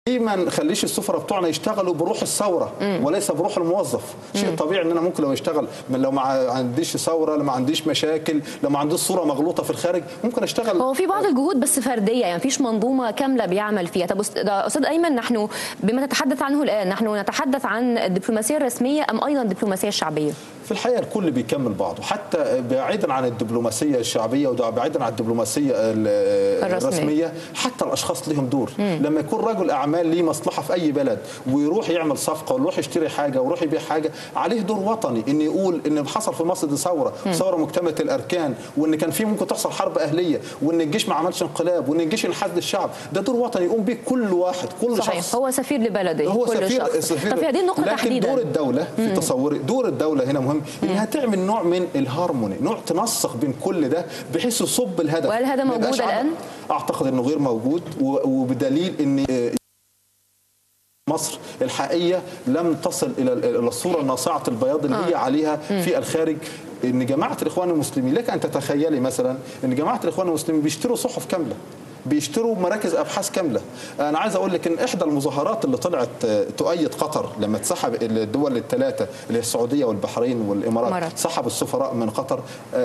ليه ما نخليش السفراء بتوعنا يشتغلوا بروح الثوره وليس بروح الموظف شيء طبيعي ان انا ممكن لو اشتغل من لو ما عنديش ثوره لو ما عنديش مشاكل لو ما عنديش صوره مغلوطه في الخارج ممكن اشتغل هو في بعض الجهود بس فرديه يعني مفيش منظومه كامله بيعمل فيها طب أست- ده استاذ ايمن نحن بما تتحدث عنه الان نحن نتحدث عن الدبلوماسيه الرسميه ام ايضا الدبلوماسيه الشعبيه في الحقيقه الكل بيكمل بعضه حتى بعيدا عن الدبلوماسيه الشعبيه وبعيدا عن الدبلوماسيه ال- الرسمية. الرسميه حتى الاشخاص لهم دور لما يكون رجل اعمال ليه مصلحه في اي بلد ويروح يعمل صفقه ويروح يشتري حاجه ويروح يبيع حاجه عليه دور وطني ان يقول ان حصل في مصر دي ثوره ثوره مكتمله الاركان وان كان في ممكن تحصل حرب اهليه وان الجيش ما عملش انقلاب وان الجيش انحاز للشعب ده دور وطني يقوم بيه كل واحد كل صحيح شخص هو سفير لبلده هو كل سفير شخص سفير طب في هذه النقطه لكن تحديدا دور الدوله في تصوري دور الدوله هنا مهم انها تعمل نوع من الهارموني نوع تنسق بين كل ده بحيث يصب الهدف وهل هذا ما يبقاش موجود عدد- الآن؟ اعتقد انه غير موجود و- وبدليل ان آه، مصر الحقيقيه لم تصل الى الى الصوره الناصعه البياض اللي هي عليها في الخارج ان جماعه الاخوان المسلمين لك ان تتخيلي مثلا ان جماعه الاخوان المسلمين بيشتروا صحف كامله بيشتروا مراكز ابحاث كامله انا عايز اقول لك ان احدى المظاهرات اللي طلعت آه، تؤيد قطر لما اتسحب الدول الثلاثه اللي هي السعوديه والبحرين والامارات الإمارات. سحبوا السفراء من قطر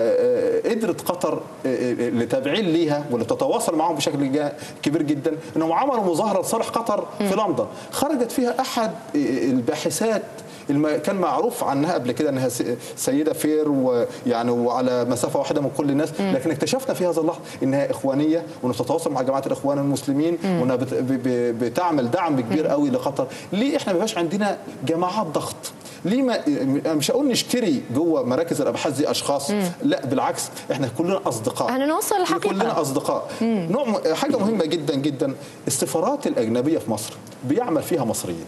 آه، آه، قدرت قطر آه، آه، لتابعين ليها واللي تتواصل معهم بشكل جا- كبير جدا انهم عملوا مظاهره لصالح قطر في لندن خرجت فيها احد آه، الباحثات الم- كان معروف عنها قبل كده انها س- سيده فير ويعني وعلى مسافه واحده من كل الناس لكن اكتشفنا في هذا اللحظه انها اخوانيه وانها بتتواصل مع جماعه الاخوان المسلمين وانها بت- ب- ب- بتعمل دعم كبير قوي لقطر ليه احنا ما بيبقاش عندنا جماعات ضغط ليه ما أنا مش هقول نشتري جوه مراكز الابحاث دي اشخاص لا بالعكس احنا كلنا اصدقاء احنا نوصل الحقيقة. كلنا اصدقاء نوع م- حاجه مهمه جدا جدا السفارات الاجنبيه في مصر بيعمل فيها مصريين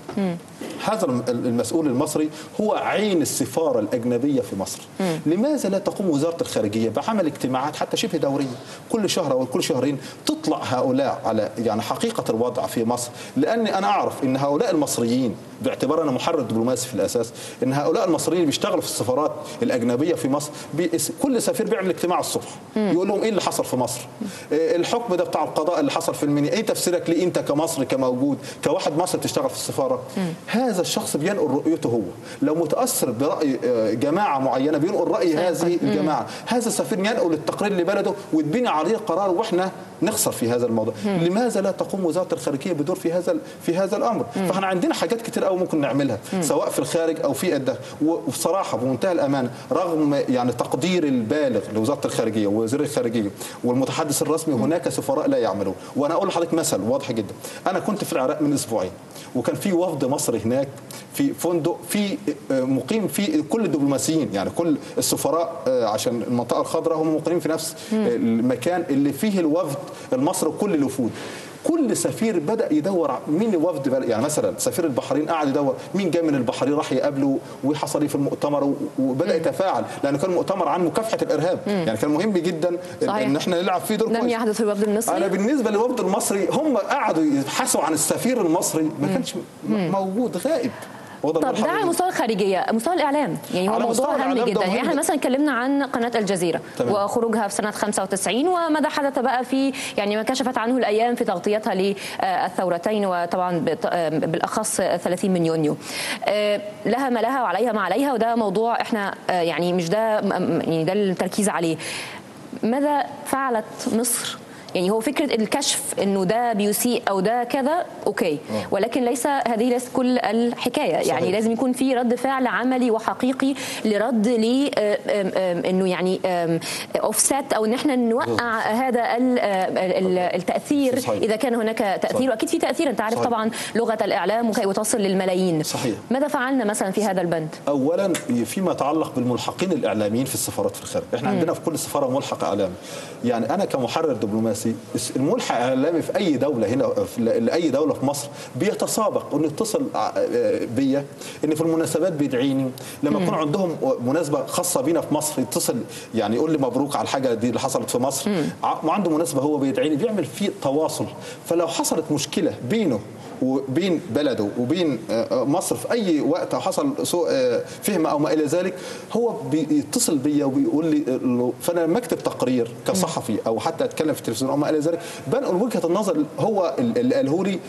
هذا الم- المسؤول المصري هو عين السفاره الاجنبيه في مصر لماذا لا تقوم وزاره الخارجيه بعمل اجتماعات حتى شبه دوريه كل شهر او كل شهرين تطلع هؤلاء على يعني حقيقه الوضع في مصر لاني انا اعرف ان هؤلاء المصريين باعتبار انا محرر دبلوماسي في الاساس ان هؤلاء المصريين اللي بيشتغلوا في السفارات الاجنبيه في مصر بي كل سفير بيعمل اجتماع الصبح يقول لهم ايه اللي حصل في مصر إيه الحكم ده بتاع القضاء اللي حصل في المنيا ايه تفسيرك ليه انت كمصري كموجود كواحد مصري بتشتغل في السفاره هذا الشخص بينقل رؤيته هو لو متاثر براي آه، جماعه معينه بينقل راي هذه الجماعه هذا السفير ينقل التقرير لبلده ويتبني عليه قرار واحنا نخسر في هذا الموضوع لماذا لا تقوم وزاره الخارجيه بدور في هذا في هذا الامر فاحنا عندنا حاجات كتير قوي ممكن نعملها سواء في الخارج او في الداخل وبصراحه بمنتهى الامانه رغم يعني تقدير البالغ لوزاره الخارجيه ووزير الخارجيه والمتحدث الرسمي هناك سفراء لا يعملون وانا اقول لحضرتك مثل واضح جدا انا كنت في العراق من اسبوعين وكان في وفد مصري هناك في فندق في آه، مقيم فيه كل الدبلوماسيين يعني كل السفراء آه، عشان المنطقه الخضراء هم مقيمين في نفس آه، المكان اللي فيه الوفد المصري وكل الوفود كل سفير بدا يدور ع- مين وفد بل- يعني مثلا سفير البحرين قعد يدور مين جاي من البحرين راح يقابله وحصل ايه في المؤتمر و- وبدا يتفاعل لانه كان مؤتمر عن مكافحه الارهاب يعني كان مهم جدا صحيح. ان احنا نلعب فيه دور لم كويس. يحدث في الوفد المصري انا بالنسبه للوفد المصري هم قعدوا يبحثوا عن السفير المصري ما كانش م- موجود غائب وضع طب ده المرحلة على دي. مستوى الخارجيه مستوى الاعلام يعني هو على مستوى موضوع هام الإعلام ده جدا يعني مهم احنا جدا. مثلا اتكلمنا عن قناه الجزيره تمام. وخروجها في سنه 95 وماذا حدث بقى في يعني ما كشفت عنه الايام في تغطيتها للثورتين وطبعا بت- آه، بالاخص 30 من يونيو آه، لها ما لها وعليها ما عليها وده موضوع احنا آه، يعني مش ده م- م- يعني ده التركيز عليه ماذا فعلت مصر يعني هو فكره الكشف انه ده بيسيء او ده كذا اوكي ولكن ليس هذه ليست كل الحكايه صحيح. يعني لازم يكون في رد فعل عملي وحقيقي لرد ل آه، آم، آم، انه يعني اوفسات او ان احنا نوقع هذا ال- آه، ال- التاثير صحيح. اذا كان هناك تاثير صحيح. واكيد في تاثير انت عارف صحيح. طبعا لغه الاعلام وكي تصل للملايين صحيح. ماذا فعلنا مثلا في هذا البند اولا فيما يتعلق بالملحقين الاعلاميين في السفارات في الخارج احنا عندنا في كل سفاره ملحق اعلامي يعني انا كمحرر دبلوماسي الملحق الاعلامي في اي دوله هنا في لاي دوله في مصر بيتسابق انه يتصل ع- بيا ان في المناسبات بيدعيني لما يكون عندهم مناسبه خاصه بينا في مصر يتصل يعني يقول لي مبروك على الحاجه دي اللي حصلت في مصر ع- وعنده مناسبه هو بيدعيني بيعمل فيه تواصل فلو حصلت مشكله بينه وبين بلده وبين آه، مصر في اي وقت او حصل سوء آه، فهم او ما الى ذلك هو بيتصل بيا وبيقول لي آه، فانا لما اكتب تقرير كصحفي او حتى اتكلم في التلفزيون او ما الى ذلك بنقل وجهه النظر هو اللي قاله لي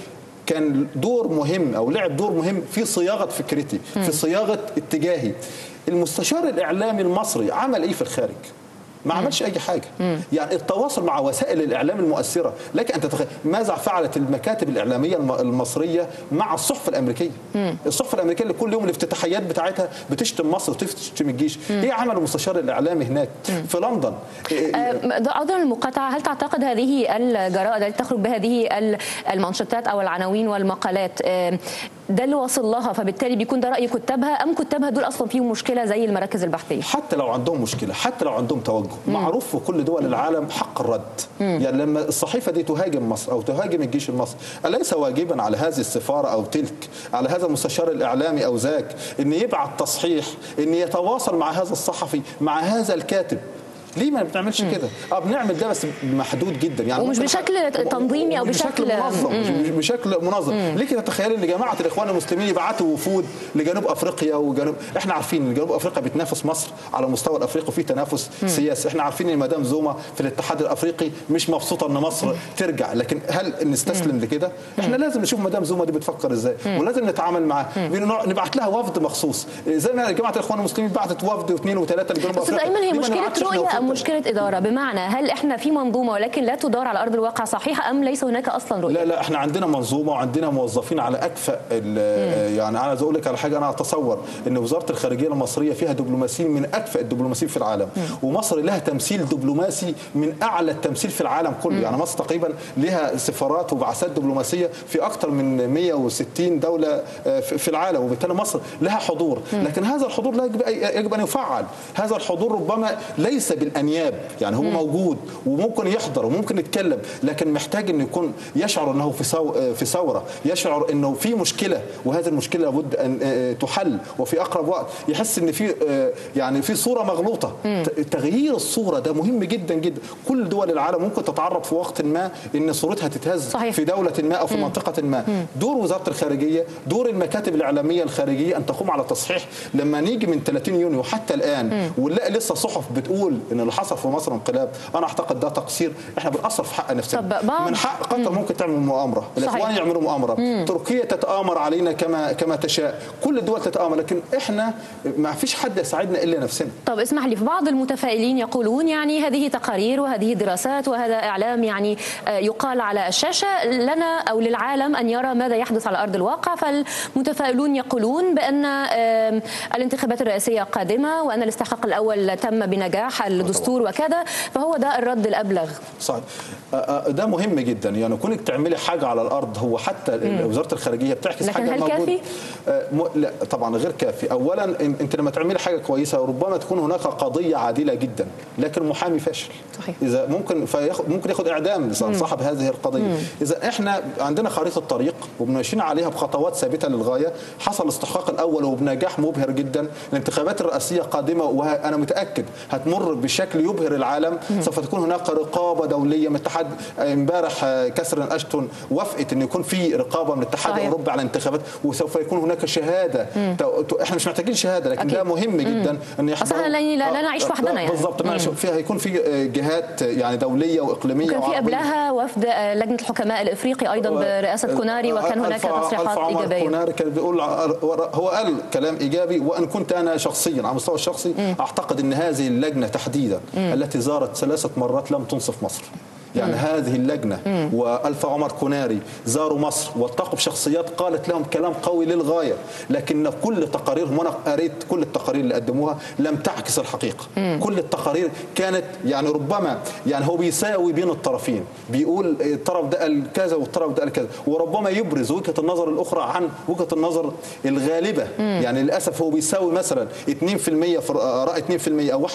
كان دور مهم او لعب دور مهم في صياغه فكرتي في صياغه اتجاهي المستشار الاعلامي المصري عمل ايه في الخارج ما عملش اي حاجه يعني التواصل مع وسائل الاعلام المؤثره لك ان تتخيل ماذا فعلت المكاتب الاعلاميه الم- المصريه مع الصحف الامريكيه الصحف الامريكيه اللي كل يوم الافتتاحيات بتاعتها بتشتم مصر وتشتم الجيش ايه عمل المستشار الاعلامي هناك في لندن إيه- آه، عذرا للمقاطعة هل تعتقد هذه الجرائد التي تخرج بهذه ال- المانشيتات أو العناوين والمقالات آه، ده اللي واصل لها فبالتالي بيكون ده رأي كتابها أم كتابها دول أصلا فيهم مشكلة زي المراكز البحثية حتى لو عندهم مشكله حتى لو عندهم توجه معروف في كل دول العالم حق الرد يعني لما الصحيفه دي تهاجم مصر او تهاجم الجيش المصري اليس واجبا على هذه السفاره او تلك على هذا المستشار الاعلامي او ذاك ان يبعت تصحيح ان يتواصل مع هذا الصحفي مع هذا الكاتب ليه ما بنعملش كده؟ اه بنعمل ده بس محدود جدا يعني ومش ممكن بشكل حد- تنظيمي أو ومش بشكل- منظم مش مش بشكل منظم ليك تتخيل ان جماعه الاخوان المسلمين يبعتوا وفود لجنوب افريقيا وجنوب احنا عارفين ان جنوب افريقيا بتنافس مصر على مستوى الافريقي وفي تنافس سياسي احنا عارفين ان مدام زوما في الاتحاد الافريقي مش مبسوطه ان مصر ترجع لكن هل نستسلم لكده احنا لازم نشوف مدام زوما دي بتفكر ازاي ولازم نتعامل معاها بنوع- نبعت لها وفد مخصوص زي ما جماعه الاخوان المسلمين بعتت وفد واثنين وثلاثه لجنوب أستاذ افريقيا أيمن هي ليه ما مشكلة نبعتش إحنا رؤية أم وفد؟ مشكلة إدارة بمعنى هل إحنا في منظومة ولكن لا تدار على أرض الواقع صحيحة أم ليس هناك أصلا رؤية لا لا احنا عندنا منظومه وعندنا موظفين على اكفأ ال- يعني انا عايز اقول لك على حاجه انا اتصور ان وزاره الخارجيه المصريه فيها دبلوماسيين من اكفأ الدبلوماسيين في العالم ومصر لها تمثيل دبلوماسي من اعلى التمثيل في العالم كله يعني مصر تقريبا لها سفارات وبعثات دبلوماسيه في اكثر من 160 دوله آه، في في العالم وبالتالي مصر لها حضور لكن هذا الحضور لا يجب يجب ان يفعل هذا الحضور ربما ليس بالانياب يعني هو موجود وممكن يحضر وممكن يتكلم لكن محتاج انه يكون يشعر انه في سو في ثوره يشعر انه في مشكله وهذه المشكله لابد ان آه، تحل وفي اقرب وقت يحس ان في آه، يعني في صوره مغلوطه ت- تغيير الصوره ده مهم جدا جدا كل دول العالم ممكن تتعرض في وقت ما ان صورتها تتهز صحيح. في دوله ما او في منطقه ما دور وزاره الخارجيه دور المكاتب الاعلاميه الخارجيه ان تقوم على تصحيح لما نيجي من 30 يونيو حتى الان ونلاقي لسه صحف بتقول ان اللي حصل في مصر انقلاب انا اعتقد ده تقصير احنا بنأثر في حق نفسنا طب بعض- من حق قطر ممكن تعمل مؤامره الاخوان صحيح. يعملوا مؤامره تركيا تتآمر علينا كما كما تشاء كل الدول تتآمر لكن احنا ما فيش حد يساعدنا الا نفسنا طب اسمح لي في بعض المتفائلين يقولون يعني هذه تقارير وهذه دراسات وهذا اعلام يعني آه، يقال على الشاشه لنا او للعالم ان يرى ماذا يحدث على ارض الواقع فالمتفائلون يقولون بان آم، الانتخابات الرئاسيه قادمه وان الاستحقاق الاول تم بنجاح الدستور وكذا فهو ده الرد الابلغ صحيح آه، آه، ده مهم جدا يعني كونك تعملي حاجه على الارض هو حتى وزاره الخارجيه بتعكس لكن حاجه هل موجودة. كافي؟ آه، م- لا طبعا غير كافي اولا إن- انت لما تعملي حاجه كويسه ربما تكون هناك قضيه عادله جدا لكن محامي فاشل صحيح. اذا ممكن فياخد ممكن ياخد اعدام صاحب هذه القضيه اذا احنا عندنا خريطه طريق وماشيين عليها بخطوات ثابته للغايه حصل الاستحقاق الاول وبنجاح مبهر جدا الانتخابات الرئاسيه قادمه وانا متاكد هتمر بشكل يبهر العالم سوف تكون هناك رقابه دوليه من الاتحاد امبارح آه، كاثرين اشتون وافقت ان يكون في رقابه من الاتحاد صحيح. الاوروبي على الانتخابات وسوف يكون هناك شهاده ت- ت- احنا مش محتاجين شهاده لكن أكيد. ده مهم جدا ان يحضروا أصل إحنا لا- لا- لا نعيش آه، وحدنا لا، يعني. بالظبط ما نعيش- فيها هيكون في آه، جهات يعني دوليه واقليميه وكان في وعربية. قبلها وفد آه، لجنه الحكماء الافريقي ايضا برئاسه كوناري وكان هناك ألف- ألف تصريحات عمر ايجابيه كوناري كان بيقول هو قال كلام ايجابي وان كنت انا شخصيا على المستوى الشخصي اعتقد ان هذه اللجنه تحديدا التي زارت ثلاثه مرات لم تنصف مصر يعني هذه اللجنه والف عمر كوناري زاروا مصر والتقوا بشخصيات قالت لهم كلام قوي للغايه لكن كل تقاريرهم وانا قريت كل التقارير اللي قدموها لم تعكس الحقيقه كل التقارير كانت يعني ربما يعني هو بيساوي بين الطرفين بيقول الطرف ده قال كذا والطرف ده قال كذا وربما يبرز وجهه النظر الاخرى عن وجهه النظر الغالبه يعني للاسف هو بيساوي مثلا 2% في راي 2% او 1%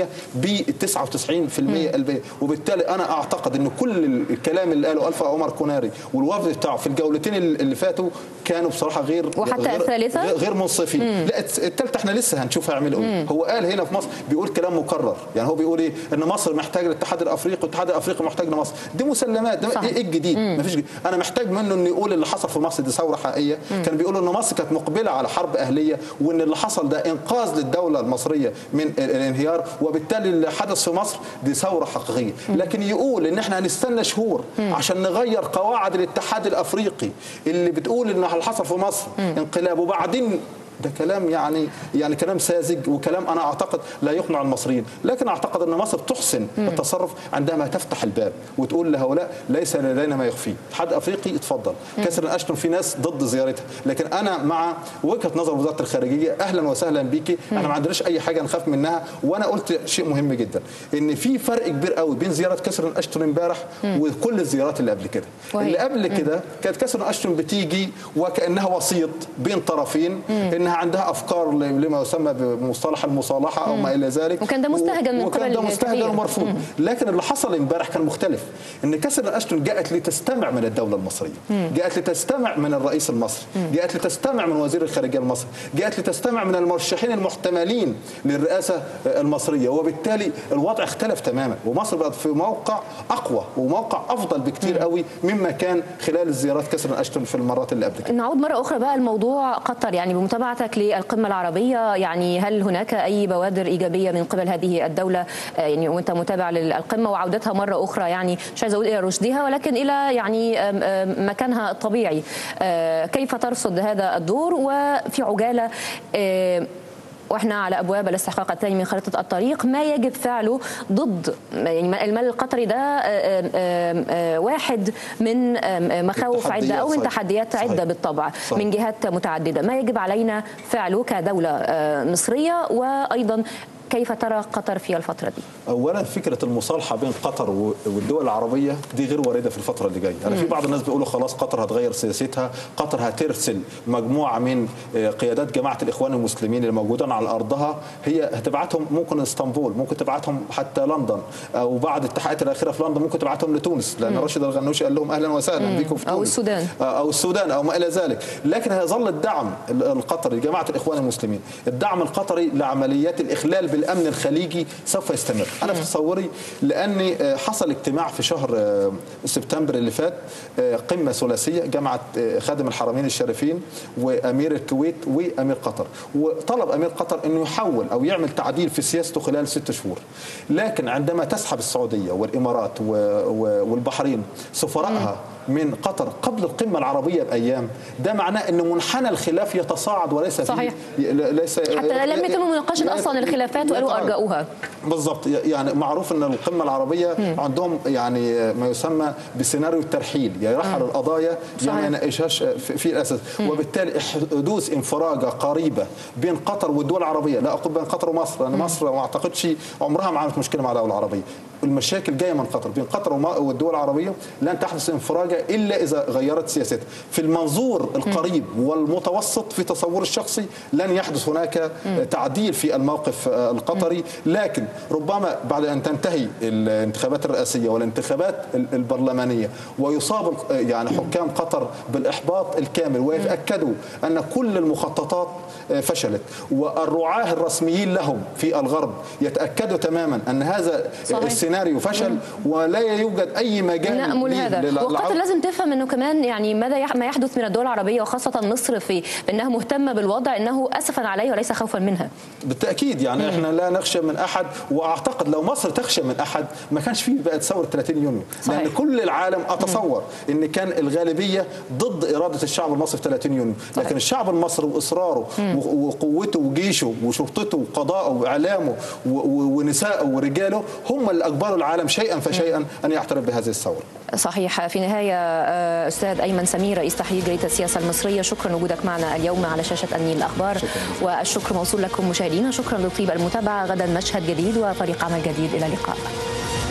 ب 99% الباقي وبالتالي انا اعتقد ان كل الكلام اللي قاله الفا عمر كوناري والوفد بتاعه في الجولتين اللي فاتوا كانوا بصراحه غير وحتى غير الثالثة؟ غير- غير منصفين لا الثالثه احنا لسه هنشوف هيعملوا ايه هو قال هنا في مصر بيقول كلام مكرر يعني هو بيقول ايه ان مصر محتاجه الاتحاد الافريقي والاتحاد الافريقي محتاج لمصر دي مسلمات ده صحيح. ايه الجديد مفيش جديد. انا محتاج منه انه يقول اللي حصل في مصر دي ثوره حقيقيه كان بيقول ان مصر كانت مقبله على حرب اهليه وان اللي حصل ده انقاذ للدوله المصريه من الانهيار وبالتالي اللي حدث في مصر دي ثوره حقيقيه لكن يقول ان ان احنا هنستنى شهور عشان نغير قواعد الاتحاد الافريقي اللي بتقول ان اللي حصل في مصر انقلاب وبعدين ده كلام يعني يعني كلام ساذج وكلام انا اعتقد لا يقنع المصريين، لكن اعتقد ان مصر تحسن التصرف عندما تفتح الباب وتقول لهؤلاء ليس لدينا ما يخفيه، الاتحاد الافريقي اتفضل، كسر اشتون في ناس ضد زيارتها، لكن انا مع وجهه نظر وزاره الخارجيه اهلا وسهلا بيكي، احنا ما عندناش اي حاجه نخاف منها وانا قلت شيء مهم جدا ان في فرق كبير قوي بين زياره كسر اشتون امبارح وكل الزيارات اللي قبل كده. وهي. اللي قبل كده كانت كسر اشتون بتيجي وكانها وسيط بين طرفين انها عندها افكار لما يسمى بمصطلح المصالحه او ما الى ذلك وكان ده مستهجن من وكان قبل ده مستهجن كثير. ومرفوض لكن اللي حصل امبارح كان مختلف ان كسر اشتون جاءت لتستمع من الدوله المصريه جاءت لتستمع من الرئيس المصري جاءت لتستمع من وزير الخارجيه المصري جاءت لتستمع من المرشحين المحتملين للرئاسه المصريه وبالتالي الوضع اختلف تماما ومصر بقت في موقع اقوى وموقع افضل بكتير قوي مما كان خلال الزيارات كسر اشتون في المرات اللي قبل كده نعود مرة أخرى بقى الموضوع قطر يعني بمتابعتك للقمة العربية يعني هل هناك أي بوادر إيجابية من قبل هذه الدولة آه، يعني وأنت متابع للقمة وعودتها مرة أخرى يعني مش عايزة أقول إلى رشدها ولكن إلى يعني آم، آم، مكانها الطبيعي آه، كيف ترصد هذا الدور وفي عجالة آه، واحنا على ابواب الاستحقاق الثاني من خريطه الطريق ما يجب فعله ضد يعني المال القطري ده آم، آم، آم، واحد من آم، مخاوف عده او من صحيح. تحديات عده صحيح. بالطبع صحيح. من جهات متعدده ما يجب علينا فعله كدوله آه، مصريه وايضا كيف ترى قطر في الفتره دي اولا فكره المصالحه بين قطر و- والدول العربيه دي غير وارده في الفتره اللي جايه انا في بعض الناس بيقولوا خلاص قطر هتغير سياستها قطر هترسل مجموعه من آه، قيادات جماعه الاخوان المسلمين اللي موجودين على ارضها هي هتبعتهم ممكن اسطنبول ممكن تبعتهم حتى لندن او بعد التحقيقات الاخيره في لندن ممكن تبعتهم لتونس لان راشد الغنوشي قال لهم اهلا وسهلا بكم في أو تونس السودان. او السودان او ما الى ذلك لكن هيظل الدعم القطري لجماعه الاخوان المسلمين الدعم القطري لعمليات الاخلال بالامن الخليجي سوف يستمر انا في تصوري لان آه، حصل اجتماع في شهر آه، سبتمبر اللي فات آه، قمه ثلاثيه جمعت آه، خادم الحرمين الشريفين وامير الكويت وامير قطر وطلب امير قطر انه يحول او يعمل تعديل في سياسته خلال ست شهور لكن عندما تسحب السعوديه والامارات و- و- والبحرين سفراءها من قطر قبل القمه العربيه بايام ده معناه ان منحنى الخلاف يتصاعد وليس فيه- صحيح. ليس حتى لم يتم مناقشه اصلا الخلافات وقالوا يتعرض. ارجاؤها بالضبط يعني معروف ان القمه العربيه عندهم يعني ما يسمى بسيناريو الترحيل يرحل القضايا صحيح. يعني ما يناقشهاش في في الاساس وبالتالي حدوث انفراجه قريبه بين قطر والدول العربيه لا اقول بين قطر ومصر لان مصر ما اعتقدش عمرها ما عملت مشكله مع الدوله العربيه المشاكل جايه من قطر بين قطر وما- والدول العربيه لن تحدث انفراجه الا اذا غيرت سياستها في المنظور القريب والمتوسط في تصور الشخصي لن يحدث هناك تعديل في الموقف آه، القطري لكن ربما بعد ان تنتهي الانتخابات الرئاسيه والانتخابات ال- البرلمانيه ويصاب ال- آه، يعني حكام قطر بالاحباط الكامل ويتاكدوا ان كل المخططات آه، فشلت والرعاه الرسميين لهم في الغرب يتاكدوا تماما ان هذا صحيح. السيناريو فشل ولا يوجد اي مجال نأمل ليه هذا للع- وقطر للعودة. لازم تفهم انه كمان يعني ماذا يح- ما يحدث من الدول العربيه وخاصه مصر في بانها مهتمه بالوضع انه اسفا عليه وليس خوفا منها بالتاكيد يعني احنا لا نخشى من احد واعتقد لو مصر تخشى من احد ما كانش فيه بقت ثوره 30 يونيو صحيح. لان كل العالم اتصور ان كان الغالبيه ضد اراده الشعب المصري في 30 يونيو صحيح. لكن الشعب المصري واصراره و- وقوته وجيشه وشرطته وقضائه واعلامه و- و- ونسائه ورجاله هم اللي اجبروا العالم شيئا فشيئا ان يعترف بهذه الثوره صحيح في نهايه آه، استاذ ايمن سمير رئيس تحرير جريده السياسه المصريه شكرا وجودك معنا اليوم على شاشه النيل الاخبار والشكر موصول لكم مشاهدينا شكرا لطيب المتابعه غدا مشهد جديد وفريق عمل جديد الى اللقاء